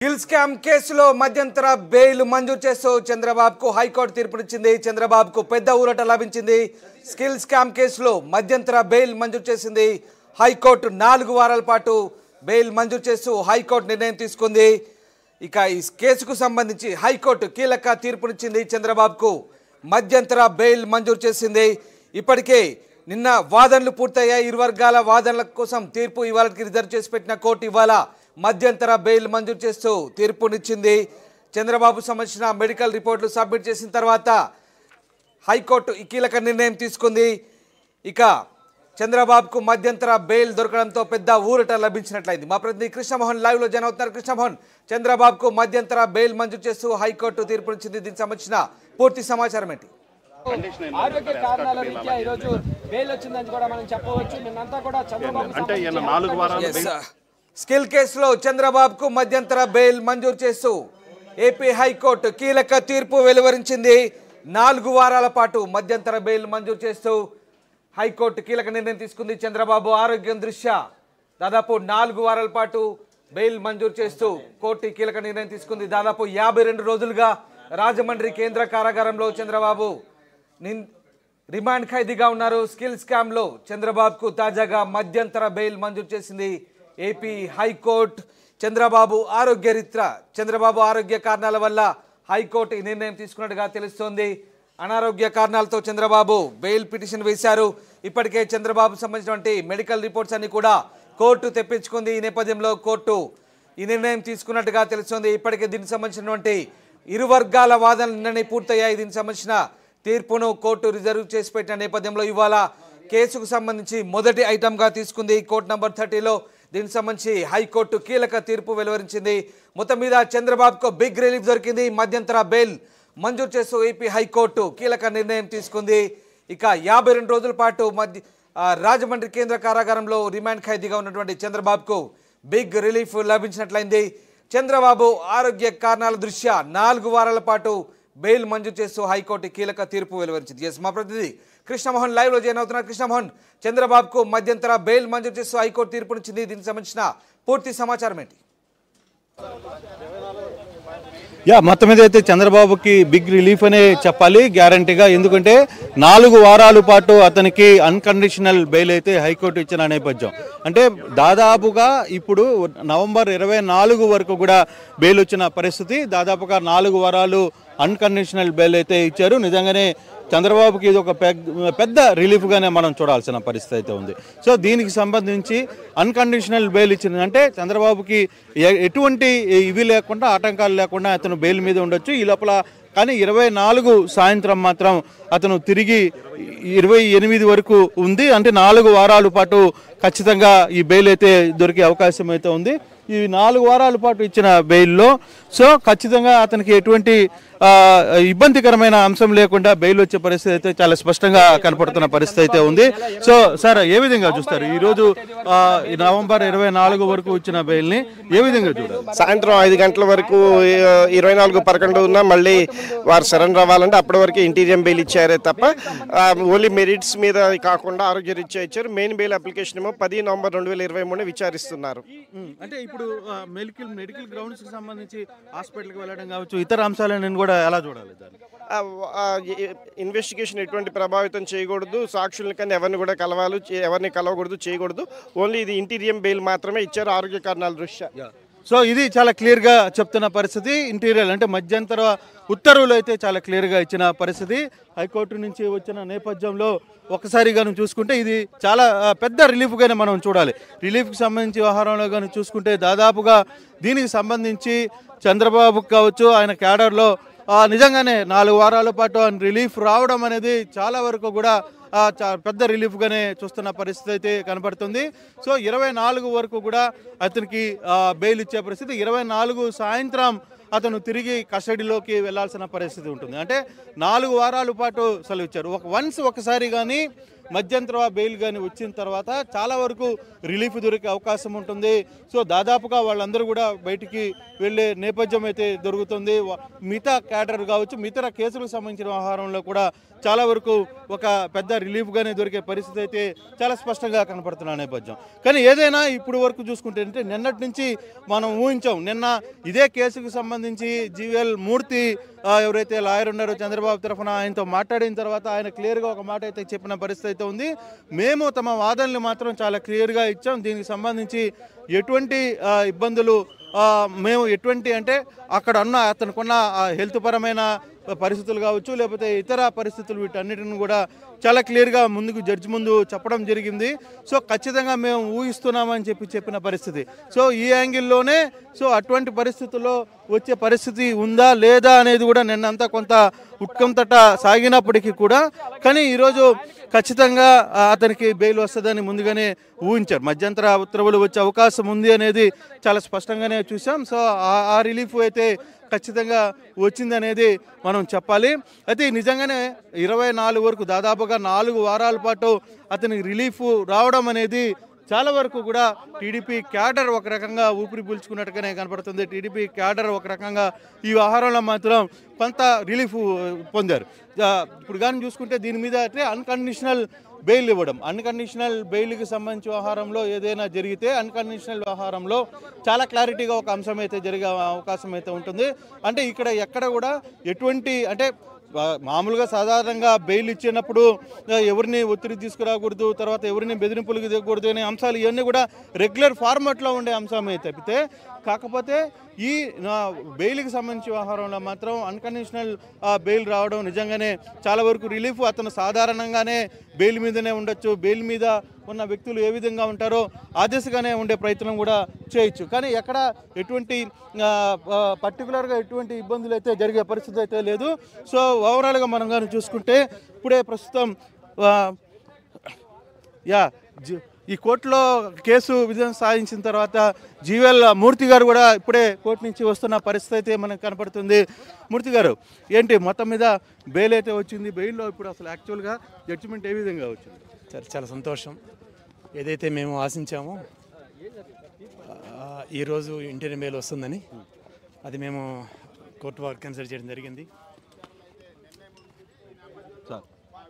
Hill scam కేసులో మధ్యంతర bail మంజూరు చేస్తూ చంద్రబాబుకు హైకోర్టు తీర్పునిచ్చింది చంద్రబాబుకు పెద్ద ఊరట లభించింది స్కిల్ స్కామ్ కేసులో మధ్యంతర బెయిల్ మంజూరు చేసింది హైకోర్టు నాలుగు వారాల పాటు బెయిల్ మంజూరు చేస్తూ హైకోర్టు నిర్ణయం తీసుకుంది ఇక ఈ కేసుకు సంబంధించి హైకోర్టు కీలక తీర్పునిచ్చింది చంద్రబాబుకు మధ్యంతర బెయిల్ మంజూరు చేసింది ఇప్పటికే నిన్న వాదనలు పూర్తయ్యాయి ఇరు వర్గాల వాదనల కోసం తీర్పు ఇవాళకి రిజర్వ్ చేసి పెట్టిన కోర్టు ఇవాళ మధ్యంతర బెయిల్ మంజూరు చేస్తూ తీర్పునిచ్చింది చంద్రబాబు సంబంధించిన మెడికల్ రిపోర్ట్లు సబ్మిట్ చేసిన తర్వాత హైకోర్టు ఈ కీలక నిర్ణయం తీసుకుంది ఇక చంద్రబాబుకు మధ్యంతర బెయిల్ దొరకడంతో పెద్ద ఊరట లభించినట్లయింది మా ప్రతినిధి కృష్ణమోహన్ లైవ్ లో జన అవుతున్నారు కృష్ణమోహన్ చంద్రబాబుకు మధ్యంతర బెయిల్ మంజూరు చేస్తూ హైకోర్టు తీర్పునిచ్చింది దీనికి సంబంధించిన పూర్తి సమాచారం ఏంటి ఆరోగ్య కారణాల రీత్యా ఈ రోజు బెయిల్ వచ్చిందని కూడా మనం చెప్పవచ్చు నిన్నంతా కూడా చంద్రబాబు అంటే ఈయన నాలుగు వారాలు Yes, sir. స్కిల్ కేసులో చంద్రబాబుకు మధ్యంతర బెయిల్ మంజూరు చేస్తూ ఏపీ హైకోర్టు కీలక తీర్పు వెలువరించింది నాలుగు వారాల పాటు మధ్యంతర బెయిల్ మంజూరు చేస్తూ హైకోర్టు కీలక నిర్ణయం తీసుకుంది చంద్రబాబు ఆరోగ్యం దృష్ట్యా దాదాపు నాలుగు వారాల పాటు బెయిల్ మంజూరు చేస్తూ కోర్టు ఈ కీలక నిర్ణయం తీసుకుంది దాదాపు యాభై రెండు రోజులుగా రాజమండ్రి కేంద్ర కారాగారంలో చంద్రబాబు నిన్ రిమాండ్ ఖైదీగా ఉన్నారు స్కిల్ స్కామ్లో చంద్రబాబుకు తాజాగా మధ్యంతర బెయిల్ మంజూరు చేసింది ఏపీ హైకోర్టు చంద్రబాబు ఆరోగ్య రీత్యా చంద్రబాబు ఆరోగ్య కారణాల వల్ల హైకోర్టు ఈ నిర్ణయం తీసుకున్నట్టుగా తెలుస్తోంది అనారోగ్య కారణాలతో చంద్రబాబు బెయిల్ పిటిషన్ వేశారు ఇప్పటికే చంద్రబాబు సంబంధించినటువంటి మెడికల్ రిపోర్ట్స్ అన్ని కూడా కోర్టు తెప్పించుకుంది ఈ నేపథ్యంలో కోర్టు ఈ నిర్ణయం తీసుకున్నట్టుగా తెలుస్తోంది ఇప్పటికే దీనికి సంబంధించినటువంటి ఇరు వర్గాల వాదనలు నిన్ననే పూర్తయ్యాయి దీనికి సంబంధించిన తీర్పును కోర్టు రిజర్వ్ చేసి పెట్టిన నేపథ్యంలో ఇవాళ కేసుకు సంబంధించి మొదటి ఐటమ్గా తీసుకుంది కోర్టు నంబర్ థర్టీలో దీనికి సంబంధించి హైకోర్టు కీలక తీర్పు వెలువరించింది మొత్తం మీద చంద్రబాబుకు బిగ్ రిలీఫ్ దొరికింది మధ్యంతర బెయిల్ మంజూరు చేస్తూ ఏపీ హైకోర్టు కీలక నిర్ణయం తీసుకుంది ఇక యాభై రెండు రోజుల పాటు మధ్య ఆ, రాజమండ్రి కేంద్ర కారాగారంలో రిమాండ్ ఖైదీగా ఉన్నటువంటి చంద్రబాబుకు బిగ్ రిలీఫ్ లభించినట్లయింది చంద్రబాబు ఆరోగ్య కారణాల దృష్ట్యా నాలుగు వారాల పాటు బెయిల్ మంజూరు చేస్తూ హైకోర్టు కీలక తీర్పు వెలువరించింది ఎస్ మా ప్రతినిధి కృష్ణమోహన్ లైవ్ లో జాయిన్ అవుతున్నారు కృష్ణమోహన్ చంద్రబాబుకు మధ్యంతర బెయిల్ మంజూరు చేస్తూ హైకోర్టు తీర్పునిచ్చింది దీనికి సంబంధించిన పూర్తి సమాచారం ఏంటి యా మొత్తం మీద అయితే చంద్రబాబుకి బిగ్ రిలీఫ్ అనే చెప్పాలి గ్యారంటీగా ఎందుకంటే నాలుగు వారాల పాటు అతనికి అన్కండిషనల్ బెయిల్ అయితే హైకోర్టు ఇచ్చిన నేపథ్యం అంటే దాదాపుగా ఇప్పుడు నవంబర్ ఇరవై నాలుగు వరకు కూడా బెయిల్ వచ్చిన పరిస్థితి దాదాపుగా నాలుగు వారాలు అన్కండిషనల్ బెయిల్ అయితే ఇచ్చారు నిజంగానే చంద్రబాబుకి ఇది ఒక పెగ్- పెద్ద రిలీఫ్గానే మనం చూడాల్సిన పరిస్థితి అయితే ఉంది సో దీనికి సంబంధించి అన్కండిషనల్ బెయిల్ ఇచ్చింది అంటే చంద్రబాబుకి ఎ- ఎటువంటి ఇవి లేకుండా ఆటంకాలు లేకుండా అతను బెయిల్ మీద ఉండొచ్చు ఈ లోపల కానీ ఇరవై నాలుగు సాయంత్రం మాత్రం అతను తిరిగి ఇరవై ఎనిమిది వరకు ఉంది అంటే నాలుగు వారాల పాటు ఖచ్చితంగా ఈ బెయిల్ అయితే దొరికే అవకాశం అయితే ఉంది ఈ నాలుగు వారాల పాటు ఇచ్చిన బెయిల్లో సో ఖచ్చితంగా అతనికి ఎటువంటి ఆ, ఇబ్బందికరమైన అంశం లేకుండా బెయిల్ వచ్చే పరిస్థితి అయితే చాలా స్పష్టంగా కనపడుతున్న పరిస్థితి అయితే ఉంది సో సార్ ఏ విధంగా చూస్తారు ఈ రోజు ఆ, ఈ నవంబర్ ఇరవై నాలుగు వరకు వచ్చిన బెయిల్ని ఏ విధంగా చూడాలి సాయంత్రం ఐదు గంటల వరకు ఆ, ఇరవై నాలుగు పదకొండు ఉన్నా మళ్ళీ వారు సరెండర్ అవ్వాలంటే అప్పటి వరకు ఇంటీరియం బెయిల్ ఇచ్చారే తప్ప ఆ, ఓన్లీ మెరిట్స్ మీద కాకుండా ఆరోగ్య రీత్యా ఇచ్చారు మెయిన్ బెయిల్ అప్లికేషన్ ఏమో పది నవంబర్ రెండు వేల ఇరవై మూడు విచారిస్తున్నారు ఉమ్, అంటే ఇప్పుడు మెడికల్ మెడికల్ గ్రౌండ్స్ కి సంబంధించి హాస్పిటల్కి వెళ్ళడం కావచ్చు ఇతర అంశాలను కూడా ఎలా చూడాలి దాన్ని ఇన్వెస్టిగేషన్ ఎటువంటి ప్రభావితం చేయకూడదు సాక్షులను కానీ ఎవరిని కూడా కలవాలి చే- ఎవరిని కలవకూడదు చేయకూడదు ఓన్లీ ఇది ఇంటీరియం బెయిల్ మాత్రమే ఇచ్చారు ఆరోగ్య కారణాల దృష్ట్యా సో ఇది చాలా క్లియర్గా చెప్తున్న పరిస్థితి ఇంటీరియర్ అంటే మధ్యంతర ఉత్తర్వులు అయితే చాలా క్లియర్గా ఇచ్చిన పరిస్థితి హైకోర్టు నుంచి వచ్చిన నేపథ్యంలో ఒకసారి కానీ చూసుకుంటే ఇది చాలా ఆ, పెద్ద రిలీఫ్గానే మనం చూడాలి రిలీఫ్కి సంబంధించి వ్యవహారంలో కానీ చూసుకుంటే దాదాపుగా దీనికి సంబంధించి చంద్రబాబుకు కావచ్చు ఆయన క్యాడర్లో ఆ, నిజంగానే నాలుగు వారాల పాటు ఆయన రిలీఫ్ రావడం అనేది చాలా వరకు కూడా ఆ, చా- పెద్ద రిలీఫ్గానే చూస్తున్న పరిస్థితి అయితే కనబడుతుంది సో ఇరవై నాలుగు వరకు కూడా అతనికి ఆ, బెయిల్ ఇచ్చే పరిస్థితి ఇరవై నాలుగు సాయంత్రం అతను తిరిగి కస్టడీలోకి వెళ్ళాల్సిన పరిస్థితి ఉంటుంది అంటే నాలుగు వారాల పాటు సెలవు ఇచ్చారు ఒక వన్స్ ఒకసారి కానీ మధ్యంతర బెయిల్ కానీ వచ్చిన తర్వాత చాలా వరకు రిలీఫ్ దొరికే అవకాశం ఉంటుంది సో దాదాపుగా వాళ్ళందరూ కూడా బయటికి వెళ్ళే నేపథ్యం అయితే దొరుకుతుంది వ- మిగతా క్యాడర్ కావచ్చు మిగతా కేసులకు సంబంధించిన వ్యవహారంలో కూడా చాలా వరకు ఒక పెద్ద రిలీఫ్గానే దొరికే పరిస్థితి అయితే చాలా స్పష్టంగా కనపడుతున్న నేపథ్యం కానీ ఏదైనా ఇప్పుడు వరకు చూసుకుంటే అంటే నిన్నటి నుంచి మనం ఊహించాం నిన్న ఇదే కేసుకు సంబంధించి జీవీఎల్ మూర్తి ఆ, ఎవరైతే లాయర్ ఉన్నారో చంద్రబాబు తరఫున ఆయనతో మాట్లాడిన తర్వాత ఆయన క్లియర్గా ఒక మాట అయితే చెప్పిన పరిస్థితి అయితే ఉంది మేము తమ వాదనలు మాత్రం చాలా క్లియర్గా ఇచ్చాం దీనికి సంబంధించి ఎటువంటి ఆ, ఇబ్బందులు ఆ, మేము ఎటువంటి అంటే అక్కడ ఉన్న అతనుకున్న ఆ హెల్త్ పరమైన పరిస్థితులు కావచ్చు లేకపోతే ఇతర పరిస్థితులు వీటన్నిటిని కూడా చాలా క్లియర్గా ముందుకు జడ్జి ముందు చెప్పడం జరిగింది సో ఖచ్చితంగా మేము ఊహిస్తున్నామని చెప్పి చెప్పిన పరిస్థితి సో ఈ యాంగిల్లోనే సో అటువంటి పరిస్థితుల్లో వచ్చే పరిస్థితి ఉందా లేదా అనేది కూడా నిన్నంతా కొంత ఉత్కంఠట సాగినప్పటికీ కూడా కానీ ఈరోజు ఖచ్చితంగా ఆ, అతనికి బెయిల్ వస్తుందని ముందుగానే ఊహించారు మధ్యంతర ఉత్తర్వులు వచ్చే అవకాశం ఉంది అనేది చాలా స్పష్టంగానే చూసాం సో ఆ- ఆ రిలీఫ్ అయితే ఖచ్చితంగా వచ్చిందనేది మనం చెప్పాలి అయితే నిజంగానే ఇరవై నాలుగు వరకు దాదాపుగా నాలుగు వారాల పాటు అతనికి రిలీఫ్ రావడం అనేది చాలా వరకు కూడా టీడీపీ క్యాడర్ ఒక రకంగా ఊపిరి పీల్చుకున్నట్టుగానే కనపడుతుంది టీడీపీ క్యాడర్ ఒక రకంగా ఈ వ్యవహారంలో మాత్రం కొంత రిలీఫ్ పొందారు ఆ, ఇప్పుడు కానీ చూసుకుంటే దీని మీద అయితే అన్కండిషనల్ బెయిల్ ఇవ్వడం అన్కండిషనల్ బెయిల్కి సంబంధించి వ్యవహారంలో ఏదైనా జరిగితే అన్కండిషనల్ వ్యవహారంలో చాలా క్లారిటీగా ఒక అంశం అయితే జరిగే అవకాశం అయితే ఉంటుంది అంటే ఇక్కడ ఎక్కడ కూడా ఎటువంటి అంటే ఆ, మామూలుగా సాధారణంగా బెయిల్ ఇచ్చినప్పుడు ఆ, ఎవరిని ఒత్తిడి తీసుకురాకూడదు తర్వాత ఎవరిని బెదిరింపులకు దిగకూడదు అనే అంశాలు ఇవన్నీ కూడా రెగ్యులర్ ఫార్మాట్లో ఉండే అంశమే తప్పితే కాకపోతే ఈ నా బెయిల్కి సంబంధించి వ్యవహారంలో మాత్రం అన్కండిషనల్ బెయిల్ రావడం నిజంగానే చాలా వరకు రిలీఫ్ అతను సాధారణంగానే బెయిల్ మీదనే ఉండొచ్చు బెయిల్ మీద ఉన్న వ్యక్తులు ఏ విధంగా ఉంటారో ఆ దిశగానే ఉండే ప్రయత్నం కూడా చేయొచ్చు కానీ ఎక్కడ ఎటువంటి పర్టికులర్గా ఎటువంటి ఇబ్బందులు అయితే జరిగే పరిస్థితి అయితే లేదు సో ఓవరాల్గా మనం కానీ చూసుకుంటే ఇప్పుడే ప్రస్తుతం ఆ, యా జి- ఈ కోర్టులో కేసు విజయం సాధించిన తర్వాత జీవెల్ మూర్తి గారు కూడా ఇప్పుడే కోర్టు నుంచి వస్తున్న పరిస్థితి అయితే మనకు కనపడుతుంది మూర్తి గారు ఏంటి మొత్తం మీద బెయిల్ అయితే వచ్చింది బెయిల్లో ఇప్పుడు అసలు యాక్చువల్గా జడ్జిమెంట్ ఏ విధంగా వచ్చింది చాలా చాలా సంతోషం ఏదైతే మేము ఆశించామో ఆ, ఈరోజు ఇంటర్వ్యూ మెయిల్ వస్తుందని అది మేము కోర్టు వారు కన్సిడర్ చేయడం జరిగింది సార్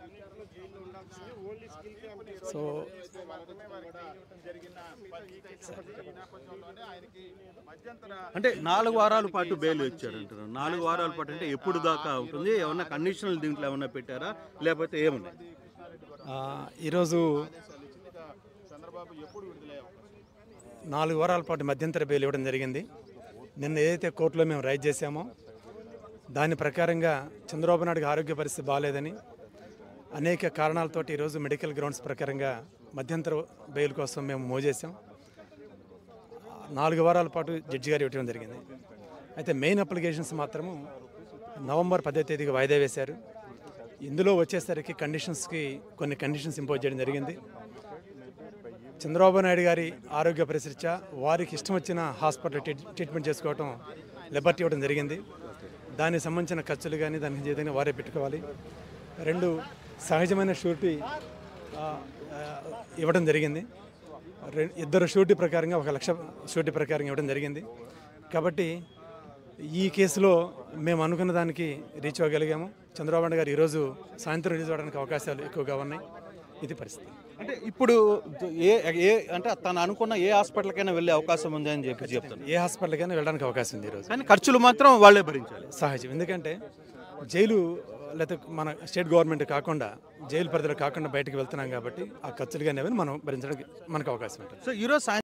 సో అంటే నాలుగు వారాల పాటు బెయిల్ ఇచ్చారు అంటున్నారు నాలుగు వారాల పాటు అంటే ఎప్పుడు దాకా ఉంటుంది ఏమన్నా కండిషనల్ దీంట్లో ఏమన్నా పెట్టారా లేకపోతే ఏమున్నాయి ఆ, ఈరోజు నాలుగు వారాల పాటు మధ్యంతర బెయిల్ ఇవ్వడం జరిగింది నిన్న ఏదైతే కోర్టులో మేము రైజ్ చేశామో దాని ప్రకారంగా చంద్రబాబు నాయుడుకి ఆరోగ్య పరిస్థితి బాగాలేదని అనేక కారణాలతోటి ఈరోజు మెడికల్ గ్రౌండ్స్ ప్రకారంగా మధ్యంతర బెయిల్ కోసం మేము మోజేసాం నాలుగు వారాల పాటు జడ్జి గారు ఇవ్వడం జరిగింది అయితే మెయిన్ అప్లికేషన్స్ మాత్రము నవంబర్ పదో తేదీకి వాయిదా వేశారు ఇందులో వచ్చేసరికి కండిషన్స్కి కొన్ని కండిషన్స్ ఇంపోజ్ చేయడం జరిగింది చంద్రబాబు నాయుడు గారి ఆరోగ్య పరిస్థితి వారికి ఇష్టం వచ్చిన హాస్పిటల్ ట్రీట్- ట్రీట్మెంట్ చేసుకోవటం లిబర్టీ ఇవ్వడం జరిగింది దానికి సంబంధించిన ఖర్చులు కానీ దానికి ఏదైనా వారే పెట్టుకోవాలి రెండు సహజమైన షూరిటీ ఆ, ఆ, ఇవ్వడం జరిగింది రె- ఇద్దరు షూరిటీ ప్రకారంగా ఒక లక్ష షూరిటీ ప్రకారంగా ఇవ్వడం జరిగింది కాబట్టి ఈ కేసులో మేము అనుకున్న దానికి రీచ్ అవ్వగలిగాము చంద్రబాబు నాయుడు గారు ఈరోజు సాయంత్రం రిలీజ్ అవ్వడానికి అవకాశాలు ఎక్కువగా ఉన్నాయి ఇది పరిస్థితి అంటే ఇప్పుడు ఏ ఏ అంటే తను అనుకున్న ఏ హాస్పిటల్కైనా వెళ్ళే అవకాశం ఉంది అని చెప్పి చెప్తాను ఏ హాస్పిటల్కైనా వెళ్ళడానికి అవకాశం ఉంది ఈరోజు కానీ ఖర్చులు మాత్రం వాళ్ళే భరించాలి సహజం ఎందుకంటే జైలు లేకపోతే మన స్టేట్ గవర్నమెంట్ కాకుండా జైలు పరిధిలో కాకుండా బయటకు వెళ్తున్నాం కాబట్టి ఆ ఖర్చులు కానీ అవన్నీ మనం భరించడానికి మనకు అవకాశం ఉంటుంది సో ఈరోజు సాయంత్రం